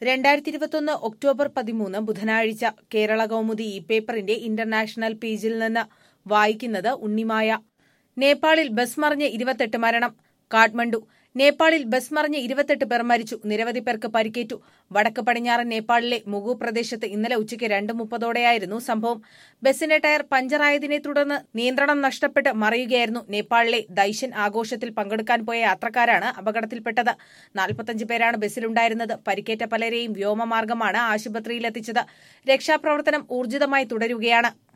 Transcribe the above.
രണ്ടായിരത്തി ഇരുപത്തൊന്ന് ഒക്ടോബർ പതിമൂന്ന് ബുധനാഴ്ച കേരള കൗമുദി ഇ പേപ്പറിന്റെ ഇന്റർനാഷണൽ പേജിൽ നിന്ന് വായിക്കുന്നത് ഉണ്ണിമായ നേപ്പാളിൽ ബസ് മറിഞ്ഞ് ഇരുപത്തെട്ട് മരണം കാഠ്മണ്ഡു നേപ്പാളിൽ ബസ് മറിഞ്ഞ് ഇരുപത്തെട്ട് പേർ മരിച്ചു നിരവധി പേർക്ക് പരിക്കേറ്റു വടക്ക് പടിഞ്ഞാറൻ നേപ്പാളിലെ മുഗു പ്രദേശത്ത് ഇന്നലെ ഉച്ചയ്ക്ക് രണ്ട് മുപ്പതോടെയായിരുന്നു സംഭവം ബസിന്റെ ടയർ പഞ്ചറായതിനെ തുടർന്ന് നിയന്ത്രണം നഷ്ടപ്പെട്ട് മറിയുകയായിരുന്നു നേപ്പാളിലെ ദൈഷ്യൻ ആഘോഷത്തിൽ പങ്കെടുക്കാൻ പോയ യാത്രക്കാരാണ് അപകടത്തിൽപ്പെട്ടത് നാൽപ്പത്തഞ്ച് പേരാണ് ബസ്സിലുണ്ടായിരുന്നത് പരിക്കേറ്റ പലരെയും വ്യോമമാർഗമാണ് ആശുപത്രിയിലെത്തിച്ചത് രക്ഷാപ്രവർത്തനം ഊർജിതമായി തുടരുകയാണ്